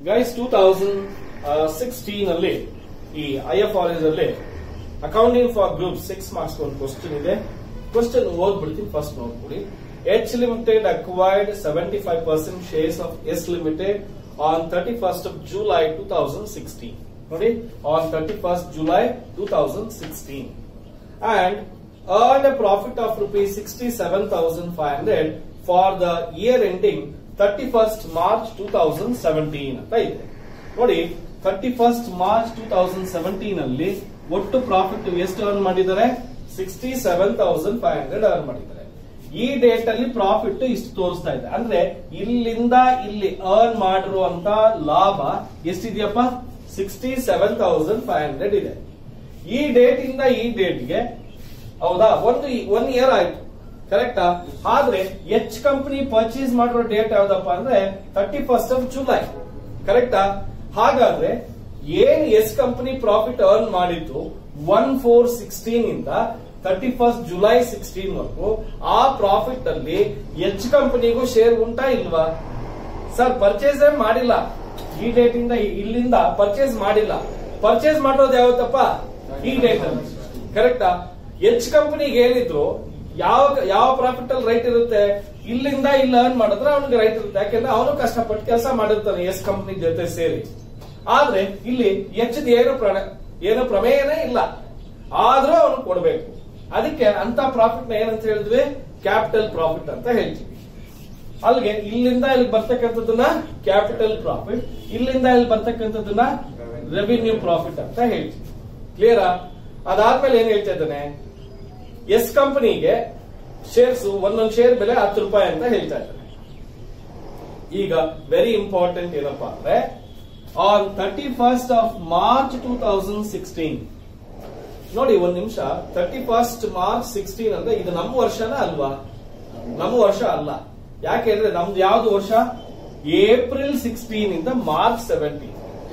Guys two thousand sixteen ಅಲ್ಲಿ ಈ I F R S ಅಲ್ಲಿ accounting for group six marks ಒಂದು question ಇದೆ ಕ್ವಶನ್ ಓದ್ಬಿಡ್ತೀನಿ ಫಸ್ಟ್ ನೋಡ್ಬಿಡಿ H limited acquired seventy five percent shares of S limited on thirty first of July two thousand sixteen ನೋಡಿ on thirty first July two thousand sixteen and earned a profit of rupees 67,500 for the year ending 31st March 2017 ಅಂತ ಇದೆ ನೋಡಿ 31st March two thousand seventeen ಅಲ್ಲಿ ಒಟ್ಟು profit ಎಷ್ಟು earn ಮಾಡಿದ್ದಾರೆ sixty seven thousand five hundred earn ಮಾಡಿದ್ದಾರೆ ಈ date ಅಲ್ಲಿ ಪ್ರಾಫಿಟ್ ಇಷ್ಟು ತೋರಿಸ್ತಾ ಇದೆ ಅಂದ್ರೆ ಇಲ್ಲಿಂದ ಇಲ್ಲಿ ಅರ್ನ್ ಮಾಡಿರುವಂತ ಲಾಭ ಎಷ್ಟಿದೆಯಪ್ಪ sixty seven thousand five hundred ಇದೆ ಈ ಡೇಟ್ ಇಂದ ಈ ಡೇಟ್ಗೆ ಹೌದಾ ಒಂದು ಒನ್ ಇಯರ್ ಆಯ್ತು ಕರೆಕ್ಟಾ ಆದ್ರೆ ಎಚ್ ಕಂಪನಿ ಪರ್ಚೇಸ್ ಮಾಡಿರೋ ಡೇಟ್ ಯಾವ್ದಪ್ಪ ಅಂದ್ರೆ ತರ್ಟಿ ಫಸ್ಟ್ ಆಫ್ ಜುಲೈ ಕರೆಕ್ಟಾ ಹಾಗಾದ್ರೆ ಏನ್ ಎಸ್ ಕಂಪನಿ ಪ್ರಾಫಿಟ್ ಅರ್ನ್ ಮಾಡಿತ್ತು ಒನ್ ಫೋರ್ ಸಿಕ್ಸ್ಟೀನ್ ಇಂದ ತರ್ಟಿ ಫಸ್ಟ್ ಜುಲೈ ಸಿಕ್ಸ್ಟೀನ್ ವರೆಗೂ ಆ ಪ್ರಾಫಿಟ್ ಅಲ್ಲಿ ಎಚ್ ಕಂಪನಿಗೂ ಶೇರ್ ಉಂಟಾ ಇಲ್ವಾ ಸರ್ ಪರ್ಚೇಸ್ ಮಾಡಿಲ್ಲ ಈ ಡೇಟ್ ಇಂದ ಇಲ್ಲಿಂದ ಪರ್ಚೇಸ್ ಮಾಡಿಲ್ಲ ಪರ್ಚೇಸ್ ಮಾಡೋದು ಯಾವತ್ತಪ್ಪ ಈ ಡೇಟ್ ಅಲ್ಲಿ ಕರೆಕ್ಟಾ ಎಚ್ ಕಂಪನಿಗೆ ಏನಿದ್ರು ಯಾವ ಯಾವ ಪ್ರಾಫಿಟ್ ಅಲ್ಲಿ ರೈಟ್ ಇರುತ್ತೆ ಇಲ್ಲಿಂದ ಇಲ್ಲಿ ಅರ್ನ್ ಮಾಡಿದ್ರೆ ಅವನಿಗೆ ರೈಟ್ ಇರುತ್ತೆ ಯಾಕೆಂದ್ರೆ ಅವನು ಕಷ್ಟಪಟ್ಟು ಕೆಲಸ ಮಾಡಿರ್ತಾನೆ ಎಸ್ ಕಂಪನಿ ಜೊತೆ ಸೇರಿ ಆದ್ರೆ ಇಲ್ಲಿ ಎಚ್ ಏನು ಪ್ರಣ ಏನು ಪ್ರಮೇಯನೇ ಇಲ್ಲ ಆದ್ರೂ ಅವನು ಕೊಡ್ಬೇಕು ಅದಕ್ಕೆ ಅಂತ ಪ್ರಾಫಿಟ್ ನ ಏನಂತ ಹೇಳಿದ್ವಿ ಕ್ಯಾಪಿಟಲ್ ಪ್ರಾಫಿಟ್ ಅಂತ ಹೇಳ್ತೀವಿ ಅಲ್ಲಿಗೆ ಇಲ್ಲಿಂದ ಇಲ್ಲಿ ಬರ್ತಕ್ಕಂಥದ್ದನ್ನ ಕ್ಯಾಪಿಟಲ್ ಪ್ರಾಫಿಟ್ ಇಲ್ಲಿಂದ ಇಲ್ಲಿ ಬರ್ತಕ್ಕಂಥದ್ದನ್ನ ರೆವಿನ್ಯೂ ಪ್ರಾಫಿಟ್ ಅಂತ ಹೇಳ್ತೀವಿ ಕ್ಲಿಯರಾ ಅದಾದ್ಮೇಲೆ ಏನ್ ಹೇಳ್ತಾ ಇದ್ದಾನೆ ಎಸ್ ಕಂಪನಿಗೆ ಶೇರ್ಸ್ ಒಂದೊಂದು ಶೇರ್ ಬೆಲೆ ಹತ್ತು ರೂಪಾಯಿ ಅಂತ ಹೇಳ್ತಾ ಇದ್ದಾನೆ ಈಗ ವೆರಿ ಇಂಪಾರ್ಟೆಂಟ್ ಏನಪ್ಪಾ ಅಂದ್ರೆ on thirty first of March two thousand sixteen ನೋಡಿ ಒಂದ್ ನಿಮಿಷ ತರ್ಟಿ ಫಸ್ಟ್ ಮಾರ್ಚ್ ಸಿಕ್ಸ್ಟೀನ್ ಅಂದ್ರೆ ಇದು ನಮ್ಮ ವರ್ಷನ ಅಲ್ವಾ ನಮ್ಮ ವರ್ಷ ಅಲ್ಲ ಯಾಕೆಂದ್ರೆ ನಮ್ದು ಯಾವ್ದು ವರ್ಷ ಏಪ್ರಿಲ್ ಸಿಕ್ಸ್ಟೀನ್ ಇಂದ ಮಾರ್ಚ್ ಸೆವೆಂಟೀನ್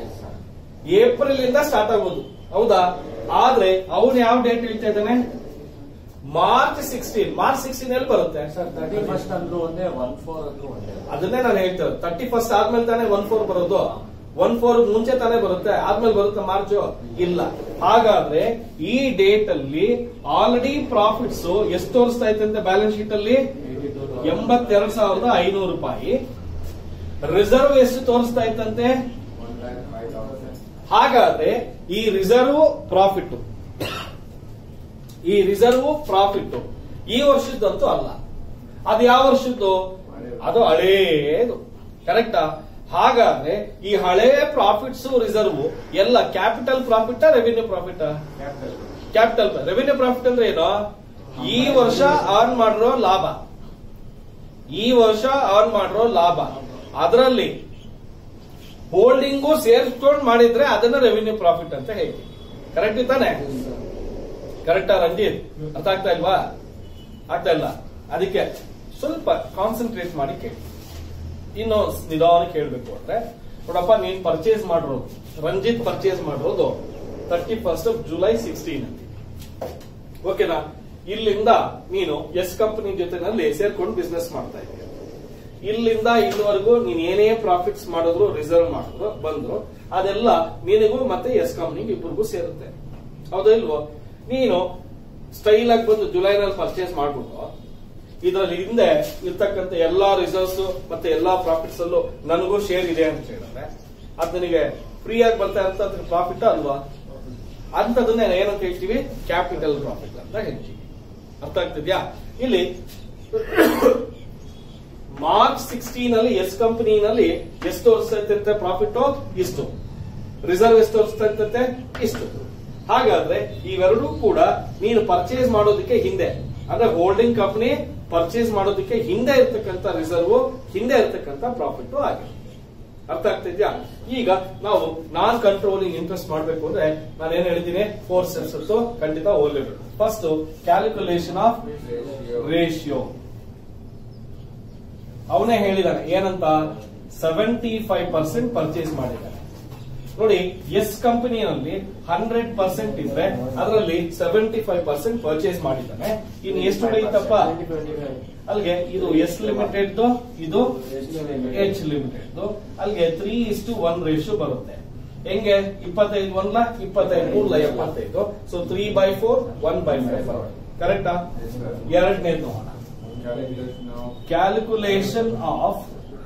ಏಪ್ರಿಲ್ ಇಂದ ಸ್ಟಾರ್ಟ್ ಆಗೋದು ಹೌದಾ ಆದ್ರೆ ಅವನು ಯಾವ ಡೇಟ್ ಹೇಳ್ತಾ ಇದ್ದಾನೆ ಮಾರ್ಚ್ ಸಿಕ್ಸ್ಟೀನ್ ಮಾರ್ಚ್ ಸಿಕ್ಸ್ಟೀನ್ ಎಲ್ಲಿ ಬರುತ್ತೆ ಸರ್ ತರ್ಟಿ ಫಸ್ಟ್ ಅಂದ್ರು ಒಂದೇ ಒನ್ ಫೋರ್ ಅಂದ್ರು ಒಂದೇ ಅದನ್ನೇ ನಾನು ಹೇಳ್ತೇವೆ ತರ್ಟಿ ಫಸ್ಟ್ ಆದ್ಮೇಲೆ ತಾನೇ ಒನ್ ಫೋರ್ ಬರೋದು ಒನ್ ಫೋರ್ ಮುಂಚೆ ತಾನೇ ಬರುತ್ತೆ ಆದ್ಮೇಲೆ ಬರುತ್ತೆ ಮಾರ್ಚ್ ಇಲ್ಲ ಹಾಗಾದ್ರೆ ಈ ಡೇಟ್ ಅಲ್ಲಿ ಆಲ್ರೆಡಿ ಪ್ರಾಫಿಟ್ಸ್ ಎಷ್ಟು ತೋರಿಸ್ತಾ ಇತ್ತಂತೆ ಬ್ಯಾಲೆನ್ಸ್ ಶೀಟ್ ಅಲ್ಲಿ ಎಂಬತ್ತೆರಡು ಸಾವಿರದ ಐನೂರು ರೂಪಾಯಿ ರಿಸರ್ವ್ ಎಷ್ಟು ತೋರಿಸ್ತಾ ಇತ್ತಂತೆ ಹಾಗಾದ್ರೆ ಈ ರಿಸರ್ವ್ ಪ್ರಾಫಿಟ್ ಈ ರಿಸರ್ವ್ ಪ್ರಾಫಿಟ್ ಈ ವರ್ಷದಂತೂ ಅಲ್ಲ ಅದು ಯಾವ ವರ್ಷದ್ದು ಅದು ಹಳೇದು ಕರೆಕ್ಟಾ ಹಾಗಾದ್ರೆ ಈ ಹಳೇ ಪ್ರಾಫಿಟ್ಸ್ ರಿಸರ್ವ್ ಎಲ್ಲ capital profit revenue profit capital revenue profit ಅಂದ್ರೆ ಏನು ಈ ವರ್ಷ ಅರ್ನ್ ಮಾಡಿರೋ ಲಾಭ ಈ ವರ್ಷ ಅರ್ನ್ ಮಾಡಿರೋ ಲಾಭ ಅದರಲ್ಲಿ ಹೋಲ್ಡಿಂಗು ಸೇರಿಸ್ಕೊಂಡು ಮಾಡಿದ್ರೆ ಅದನ್ನ ರೆವಿನ್ಯೂ ಪ್ರಾಫಿಟ್ ಅಂತ ಹೇಳ್ತೀವಿ ಕರೆಕ್ಟ್ ತಾನೆ ಕರೆಕ್ಟಾ ರಂಜಿತ್ ಅರ್ಥ ಆಗ್ತಾ ಇಲ್ವಾ ಆಗ್ತಾ ಇಲ್ಲ ಅದಕ್ಕೆ ಸ್ವಲ್ಪ ಕಾನ್ಸಂಟ್ರೇಟ್ ಮಾಡಿ ಕೇಳಿ ಇನ್ನು ನಿಧಾನಕ್ಕೆ ಹೇಳ್ಬೇಕು ಅಂದ್ರೆ ನೋಡಪ್ಪ ನೀನ್ ಪರ್ಚೇಸ್ ಮಾಡಿರೋದು ರಂಜಿತ್ ಪರ್ಚೇಸ್ ಮಾಡಿರೋದು thirty first of July sixteen ಓಕೆನಾ ಇಲ್ಲಿಂದ ನೀನು ಎಸ್ ಕಂಪನಿ ಜೊತೆನಲ್ಲಿ ಸೇರ್ಕೊಂಡು ಬಿಸ್ನೆಸ್ ಮಾಡ್ತಾ ಇದ್ದೀಯ ಇಲ್ಲಿಂದ ಇಲ್ಲಿವರೆಗೂ ನೀನ್ ಏನೇ ಪ್ರಾಫಿಟ್ಸ್ ಮಾಡಿದ್ರು ರಿಸರ್ವ್ ಮಾಡಿದ್ರು ಬಂದ್ರು ಅದೆಲ್ಲ ನಿನಗೂ ಮತ್ತೆ ಎಸ್ ಕಂಪ್ನಿಗೆ ಇಬ್ಬರಿಗೂ ಸೇರುತ್ತೆ ಹೌದಾ ಇಲ್ವೋ ನೀನು ಸ್ಟೈಲ್ ಆಗಿ ಬಂದು ಜುಲೈನಲ್ಲಿ ಪರ್ಚೇಸ್ ಮಾಡ್ಬಿಟ್ಟು ಇದರಲ್ಲಿ ಹಿಂದೆ ಇರ್ತಕ್ಕಂಥ ಎಲ್ಲಾ ರಿಸರ್ವ್ಸ್ ಮತ್ತೆ ಎಲ್ಲಾ ಪ್ರಾಫಿಟ್ಸ್ ಅಲ್ಲೂ ನನಗೂ ಶೇರ್ ಇದೆ ಅಂತ ಹೇಳಿದ್ರೆ ಅದ್ ನನಗೆ ಫ್ರೀ ಆಗಿ ಬರ್ತಾ ಇರ್ತದ ಪ್ರಾಫಿಟ್ ಅಲ್ವಾ ಅಂತದನ್ನೇ ಏನಂತ ಹೇಳ್ತೀವಿ ಕ್ಯಾಪಿಟಲ್ ಪ್ರಾಫಿಟ್ ಅಂತ ಹೇಳ್ತೀವಿ ಅರ್ಥ ಆಗ್ತಿದ್ಯಾ ಇಲ್ಲಿ ಮಾರ್ಚ್ ಸಿಕ್ಸ್ಟೀನ್ ಅಲ್ಲಿ ಎಸ್ ಕಂಪನಿನಲ್ಲಿ ಎಷ್ಟು ತೋರಿಸ್ತಾ ಇರ್ತೈತೆ ಪ್ರಾಫಿಟ್ ಇಷ್ಟು ರಿಸರ್ವ್ ಎಷ್ಟು ತೋರಿಸ್ತಾ ಇರ್ತೈತೆ ಇಷ್ಟು ಹಾಗಾದ್ರೆ ಇವೆರಡೂ ಕೂಡ ನೀನು ಪರ್ಚೇಸ್ ಮಾಡೋದಕ್ಕೆ ಹಿಂದೆ ಅಂದ್ರೆ ಹೋಲ್ಡಿಂಗ್ ಕಂಪನಿ ಪರ್ಚೇಸ್ ಮಾಡೋದಕ್ಕೆ ಹಿಂದೆ ಇರ್ತಕ್ಕಂಥ ರಿಸರ್ವ್ ಹಿಂದೆ ಇರ್ತಕ್ಕಂಥ ಪ್ರಾಫಿಟ್ ಆಗಿದೆ ಅರ್ಥ ಆಗ್ತಿದ್ಯಾ ಈಗ ನಾವು ನಾನ್ ಕಂಟ್ರೋಲಿಂಗ್ ಇಂಟ್ರೆಸ್ಟ್ ಮಾಡಬೇಕು ಅಂದ್ರೆ ನಾನು ಏನ್ ಹೇಳಿದ್ದೀನಿ ಫೋರ್ ಸ್ಟೆಪ್ಸ್ ಅಂತೂ ಖಂಡಿತ ಓದಲೇಬೇಕು ಫಸ್ಟ್ ಕ್ಯಾಲ್ಕುಲೇಷನ್ ಆಫ್ ರೇಷಿಯೋ ಅವನೇ ಹೇಳಿದಾನೆ ಏನಂತ ಸೆವೆಂಟಿ ಫೈವ್ ಪರ್ಸೆಂಟ್ ಪರ್ಚೇಸ್ ಮಾಡಿದ್ದಾನೆ ನೋಡಿ ಎಸ್ ಕಂಪನಿಯಲ್ಲಿ ಹಂಡ್ರೆಡ್ ಪರ್ಸೆಂಟ್ ಇದ್ರೆ ಅದರಲ್ಲಿ ಸೆವೆಂಟಿ ಫೈವ್ ಪರ್ಸೆಂಟ್ ಪರ್ಚೇಸ್ ಮಾಡಿದ್ದಾನೆ ಇನ್ನು ಎಷ್ಟು ಉಳಿಯುತ್ತಪ್ಪ ಅಲ್ಲಿಗೆ ಇದು ಎಸ್ ಲಿಮಿಟೆಡ್ ಇದು ಎಚ್ ಲಿಮಿಟೆಡ್ ಅಲ್ಲಿಗೆ ತ್ರೀ ಇಷ್ಟು ಒನ್ ರೇಷು ಬರುತ್ತೆ ಹೆಂಗೆ ಇಪ್ಪತ್ತೈದು ಒನ್ಲ ಇಪ್ಪತ್ತೈದು ಮೂರ್ಲ ಎಪ್ಪತ್ತೈದು so three by four one by five ಬರುತ್ತೆ ಕರೆಕ್ಟಾ ಎರಡನೇ ನೋಡೋಣ calculation of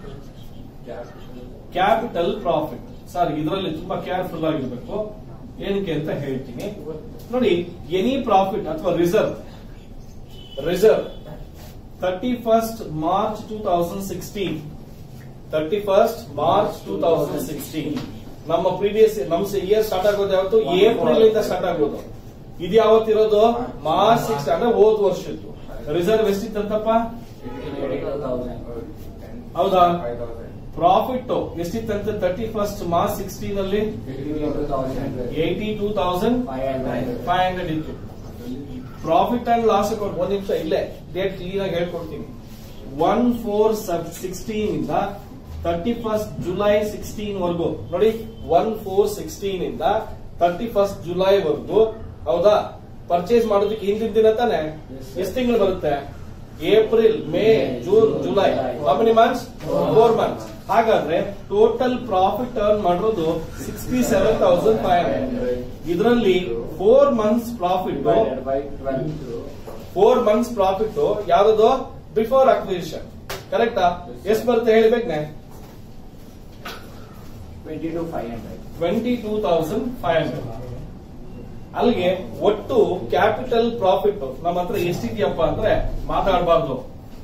capital profit sir ಇದರಲ್ಲಿ ತುಂಬಾ ಕೇರ್ಫುಲ್ ಆಗಿರ್ಬೇಕು ಏನಕ್ಕೆ ಅಂತ ಹೇಳ್ತೀನಿ ನೋಡಿ ಎನಿ ಪ್ರಾಫಿಟ್ ಅಥವಾ reserve reserve thirty first March two thousand sixteen thirty first March two thousand sixteen ನಮ್ಮ ಪ್ರೀವಿಯಸ್ ನಮ್ಮ ಇಯರ್ ಸ್ಟಾರ್ಟ್ ಆಗೋದು ಯಾವತ್ತು ಏಪ್ರಿಲ್ ಇಂದ ಸ್ಟಾರ್ಟ್ ಆಗೋದು ಇದು ಯಾವತ್ತಿರೋದು ಮಾರ್ಚ್ ಸಿಕ್ಸ್ ಅಂದ್ರೆ ಹೋದ್ ವರ್ಷದ್ದು ರಿಸರ್ವ್ ಎಷ್ಟಿತ್ತಂತಪ್ಪ ಹೌದಾ ಪ್ರಾಫಿಟ್ ಎಷ್ಟಿತ್ತಂತೆ ತರ್ಟಿ ಫಸ್ಟ್ ಮಾರ್ಚ್ ಸಿಕ್ಸ್ಟೀನ್ ಅಲ್ಲಿ eighty two thousand five hundred ಇತ್ತು ಪ್ರಾಫಿಟ್ ಅಂಡ್ ಲಾಸ್ ಅಕೌಂಟ್ ಒಂದ್ ನಿಮಿಷ ಇಲ್ಲೇ ಡೇಟ್ ಕ್ಲೀನ್ ಆಗಿ ಹೇಳ್ಕೊಡ್ತೀನಿ ಒನ್ ಫೋರ್ ಸಿಕ್ಸ್ಟೀನ್ ಇಂದ ತರ್ಟಿ ಫಸ್ಟ್ ಜುಲೈ ಸಿಕ್ಸ್ಟೀನ್ ವರ್ಗು ನೋಡಿ ಒನ್ ಫೋರ್ ಸಿಕ್ಸ್ಟೀನ್ ಇಂದ ತರ್ಟಿ ಫಸ್ಟ್ ಜುಲೈ ವರ್ಗು ಹೌದಾ ಪರ್ಚೇಸ್ ಮಾಡೋದಕ್ಕೆ ಹಿಂದಿನ ದಿನ ತಾನೆ ಎಷ್ಟು ತಿಂಗಳು ಬರುತ್ತೆ April May June July how many months four months ಹಾಗಾದ್ರೆ ಟೋಟಲ್ ಪ್ರಾಫಿಟ್ ಅರ್ನ್ ಮಾಡಿರೋದು sixty seven thousand five hundred ಇದರಲ್ಲಿ four months profit four months profit ಯಾವ್ದು ಬಿಫೋರ್ ಅಕ್ವಿಸಿಷನ್ ಕರೆಕ್ಟಾ ಎಷ್ಟು ಬರುತ್ತೆ ಹೇಳ್ಬೇಕ್ನೆ twenty two five hundred twenty two thousand five hundred ಅಲ್ಲಿಗೆ ಒಟ್ಟು ಕ್ಯಾಪಿಟಲ್ ಪ್ರಾಫಿಟ್ ನಮ್ಮ ಹತ್ರ ಎಷ್ಟಿದೆಯಪ್ಪ ಅಂದ್ರೆ ಮಾತಾಡಬಾರ್ದು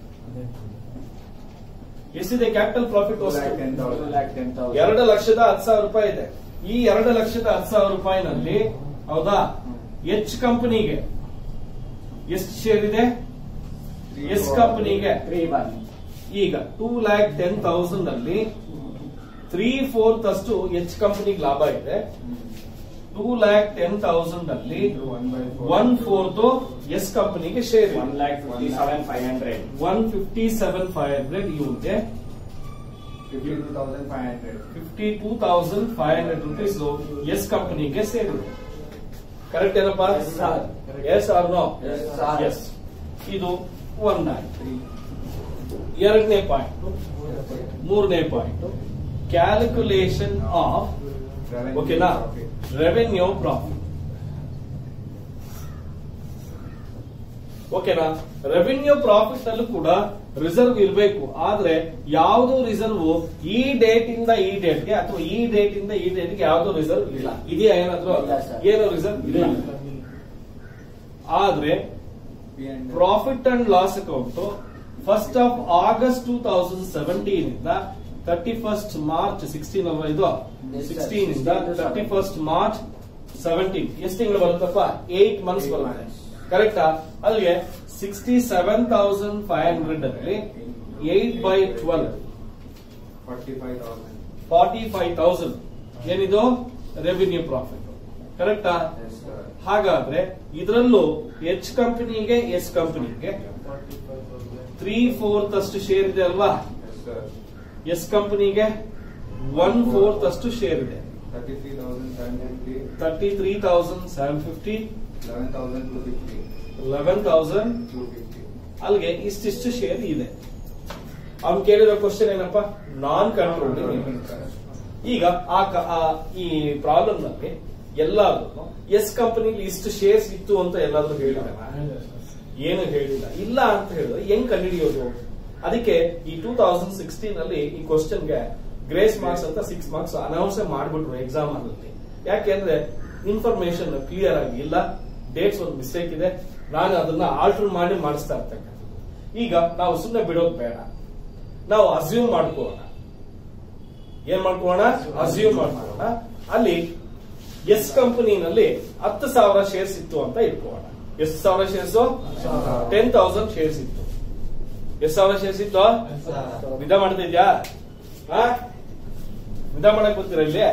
ಎಷ್ಟಿದೆ ಕ್ಯಾಪಿಟಲ್ ಪ್ರಾಫಿಟ್ ಎರಡು ಲಕ್ಷದ ಹತ್ತು ಸಾವಿರ ರೂಪಾಯಿ ಇದೆ ಈ ಎರಡು ಲಕ್ಷದ ಹತ್ತು ಸಾವಿರ ರೂಪಾಯಿನಲ್ಲಿ ಹೌದಾ ಎಚ್ ಕಂಪನಿಗೆ ಎಷ್ಟು ಶೇರ್ ಇದೆ ಎಸ್ ಕಂಪನಿಗೆ ತ್ರೀ ಒನ್ ಈಗ ಟೂ ಲ್ಯಾಕ್ ಟೆನ್ ತೌಸಂಡ್ ಅಲ್ಲಿ ತ್ರೀ ಫೋರ್ತ್ ಅಷ್ಟು ಎಚ್ ಕಂಪನಿಗೆ ಲಾಭ ಇದೆ ಟೂ ಲ್ಯಾಕ್ ಟೆನ್ ತೌಸಂಡ್ ಅಲ್ಲಿ ಒನ್ ಫೋರ್ತ್ ಎಸ್ ಕಂಪನಿಗೆ share one lakh fifty seven five hundred one fifty seven five hundred ಇವ್ರಿಗೆ fifty two thousand five hundred rupees S ಕಂಪನಿಗೆ ಸೇರಿದೆ ಕರೆಕ್ಟ್ ಏನಪ್ಪಾ Yes, sir. Yes or no Yes, sir. Yes ಇದು one ಆಯ್ತು ಎರಡನೇ point ಮೂರನೇ point calculation of ಓಕೆನಾ revenue profit ಓಕೆನಾ ರೆವೆನ್ಯೂ ಪ್ರಾಫಿಟ್ ಅಲ್ಲೂ ಕೂಡ ರಿಸರ್ವ್ ಇರಬೇಕು ಆದ್ರೆ ಯಾವುದು ರಿಸರ್ವ್ ಈ ಡೇಟ್ ಇಂದ ಈ ಡೇಟ್ಗೆ ಅಥವಾ ಈ ಡೇಟ್ ಇಂದ ಈ ಡೇಟ್ಗೆ ಯಾವುದು ರಿಸರ್ವ್ ಇಲ್ಲ ಇದೆಯಾ ಏನಾದ್ರು ಇಲ್ಲ, sir. ಏನು ರಿಸರ್ವ್ ಇಲ್ಲ ಆದ್ರೆ profit and loss account first of August two thousand seventeen ಇಂದ ತರ್ಟಿ ಫಸ್ಟ್ ಮಾರ್ಚ್ ಸಿಕ್ಸ್ಟೀನ್ ಅಲ್ವಾ ಇದು Yes, sir. ಸಿಕ್ಸ್ಟೀನ್ ಇಂದ 16 to thirty first March seventeen ಎಷ್ಟು ತಿಂಗಳು ಬರುತ್ತಪ್ಪ ಏಟ್ ಮಂತ್ಸ್ Eight ಬರುತ್ತೆ months. ಕರೆಕ್ಟಾ ಅಲ್ಲಿಗೆ sixty seven thousand five hundred ಅಲ್ಲಿ eight by twelve forty five thousand ಏನಿದು ರೆವಿನ್ಯೂ ಪ್ರಾಫಿಟ್ ಕರೆಕ್ಟಾ ಹಾಗಾದ್ರೆ ಇದರಲ್ಲೂ ಎಚ್ ಕಂಪನಿಗೆ ಎಸ್ ಕಂಪನಿಗೆ ತ್ರೀ ಫೋರ್ತ್ ಅಷ್ಟು ಶೇರ್ ಇದೆ ಅಲ್ವಾ ಎಸ್ ಕಂಪನಿಗೆ ಒನ್ ಫೋರ್ತ್ ಅಷ್ಟು ಶೇರ್ ಇದೆ thirty three thousand seven fifty eleven thousand ಅಲ್ಲಿಗೆ ಇಷ್ಟಿಷ್ಟು ಶೇರ್ ಇದೆ ಅವ್ನು ಕೇಳಿರೋ ಕ್ವಶನ್ ಏನಪ್ಪ ನಾನ್ ಕಂಟ್ರೋಲಿಂಗ್ ಈಗ ಆ ಕ- ಆ ಈ ಪ್ರಾಬ್ಲಮ್ ನಲ್ಲಿ ಎಲ್ಲಾದ್ರೂ ಎಸ್ ಕಂಪನಿಲಿ ಇಷ್ಟು ಶೇರ್ಸ್ ಇತ್ತು ಅಂತ ಎಲ್ಲಾದ್ರೂ ಹೇಳಿದಾರ ಏನು ಹೇಳಿಲ್ಲ ಇಲ್ಲ ಅಂತ ಹೇಳಿದ್ರೆ ಹೆಂಗ್ ಕಂಡುಹಿಡಿಯೋದು ಅದಕ್ಕೆ ಈ ಟೂ ತೌಸಂಡ್ ಸಿಕ್ಸ್ಟೀನ್ ಅಲ್ಲಿ ಈ ಕ್ವಶನ್ಗೆ ಗ್ರೇಸ್ ಮಾರ್ಕ್ಸ್ ಅಂತ ಸಿಕ್ಸ್ ಮಾರ್ಕ್ಸ್ ಅನೌನ್ಸ್ ಮಾಡ್ಬಿಟ್ರು ಎಕ್ಸಾಮ್ ಅಲ್ಲಿ ಯಾಕೆಂದ್ರೆ ಇನ್ಫಾರ್ಮೇಶನ್ ಕ್ಲಿಯರ್ ಆಗಿ ಇಲ್ಲ ಡೇಟ್ಸ್ ಒಂದು ಮಿಸ್ಟೇಕ್ ಇದೆ ನಾನು ಅದನ್ನ ಆಲ್ಟರ್ ಮಾಡಿ ಮಾಡಿಸ್ತಾ ಇರ್ತಕ್ಕಂಥದ್ದು ಈಗ ನಾವು ಸುಮ್ಮನೆ ಬಿಡೋದು ಬೇಡ ನಾವು ಅಸ್ಯೂಮ್ ಮಾಡ್ಕೋಣ ಏನ್ ಮಾಡ್ಕೋಣ ಅಸ್ಯೂಮ್ ಮಾಡ್ಕೋಣ ಅಲ್ಲಿ ಎಸ್ ಕಂಪನಿನಲ್ಲಿ ಹತ್ತು ಸಾವಿರ ಶೇರ್ಸ್ ಇತ್ತು ಅಂತ ಇಟ್ಕೋಣ ಎಷ್ಟು ಸಾವಿರ ಶೇರ್ಸ್ ಟೆನ್ ತೌಸಂಡ್ ಶೇರ್ಸ್ ಇತ್ತು ಎಷ್ಟು ಸಾವಿರ ಶೇರ್ಸ್ ಇತ್ತು ನಿಧ ಮಾಡ್ತಾ ಇದ್ಯಾ ಹಾ ನಿಧ ಮಾಡಕ್ ಗೊತ್ತಿರ ಇಲ್ಲಿ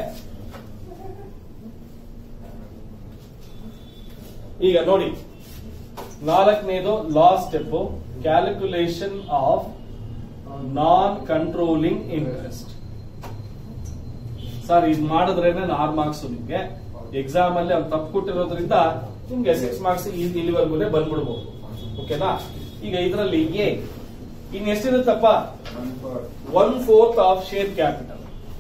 ಈಗ ನೋಡಿ ನಾಲ್ಕನೇದು last step calculation of non controlling interest sir ಇದು ಮಾಡಿದ್ರೇನೆ ಆರ್ ಮಾರ್ಕ್ಸ್ ನಿಮ್ಗೆ ಎಕ್ಸಾಮ್ ಅಲ್ಲಿ ಅವ್ನು ತಪ್ಪು ಕೊಟ್ಟಿರೋದ್ರಿಂದ ನಿಮ್ಗೆ ಸಿಕ್ಸ್ ಮಾರ್ಕ್ಸ್ ಇಲ್ಲಿವರೆಗೂ ಬಂದ್ಬಿಡ್ಬೋದು ಓಕೆನಾ ಈಗ ಇದರಲ್ಲಿ ಎ ಇನ್ ಎಷ್ಟಿರುತ್ತಪ್ಪ one fourth of share capital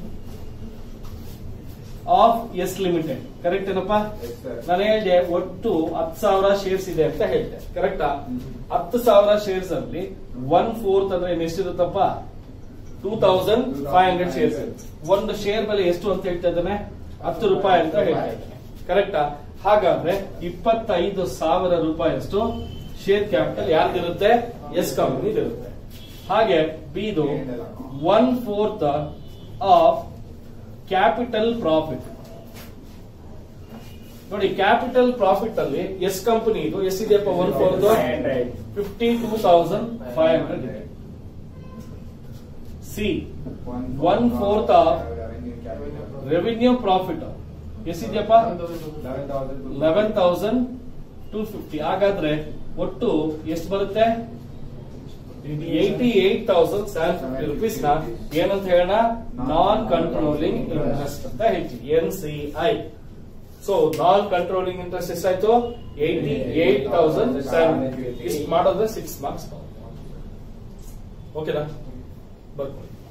of S limited correct ಏನಪ್ಪ ನಾನು ಹೇಳಿದೆ ಒಟ್ಟು ಹತ್ತು ಸಾವಿರ ಶೇರ್ಸ್ ಇದೆ ಅಂತ ಹೇಳಿದೆ ಕರೆಕ್ಟಾ ಹತ್ತು ಸಾವಿರ ಶೇರ್ಸ್ ಅಲ್ಲಿ ಒನ್ ಫೋರ್ತ್ ಅಂದ್ರೆ ಇನ್ನು ಎಷ್ಟಿರುತ್ತಪ್ಪ two thousand five hundred shares ಒಂದು ಶೇರ್ ಬೆಲೆ ಎಷ್ಟು ಅಂತ ಹೇಳ್ತಾ ಇದ್ದಾನೆ ಹತ್ತು ರೂಪಾಯಿ ಅಂತ ಹೇಳ್ತಾ ಇದ್ದಾನೆ ಕರೆಕ್ಟಾ ಹಾಗಾದ್ರೆ ಇಪ್ಪತ್ತೈದು ಸಾವಿರ ರೂಪಾಯಿ ಅಷ್ಟು ಶೇರ್ ಕ್ಯಾಪಿಟಲ್ ಯಾರ್ದಿರುತ್ತೆ ಎಸ್ ಕಂಪನಿ ಇರುತ್ತೆ ಹಾಗೆ ಬಿದು one fourth of capital profit ನೋಡಿ ಕ್ಯಾಪಿಟಲ್ ಪ್ರಾಫಿಟ್ ಅಲ್ಲಿ ಎಸ್ ಕಂಪನಿ ಇದು ಎಷ್ಟಿದೆಯಪ್ಪ one fourth five hundred fifty two thousand five hundred ಇದೆ C one fourth of revenue profit ಎಷ್ಟಿದೆಯಪ್ಪ ಲೆವೆನ್ ತೌಸಂಡ್ ಟೂ ಫಿಫ್ಟಿ ಹಾಗಾದ್ರೆ ಒಟ್ಟು ಎಷ್ಟು ಬರುತ್ತೆ eighty eight thousand seven fifty rupees ನ ಏನಂತ ಹೇಳೋಣ ನಾನ್ ಕಂಟ್ರೋಲಿಂಗ್ ಇಂಟ್ರೆಸ್ಟ್ ಅಂತ ಹೇಳ್ತೀವಿ N C I so non controlling interest ಎಷ್ಟಾಯ್ತು ಏಯ್ಟಿ ಏಟ್ ತೌಸಂಡ್ ಸೆವೆನ್ ಇಷ್ಟು ಮಾಡಿದ್ರೆ ಸಿಕ್ಸ್ ಮಾರ್ಕ್ಸ್ ಓಕೆನಾ ಬರ್ಕೊಳ್ಳಿ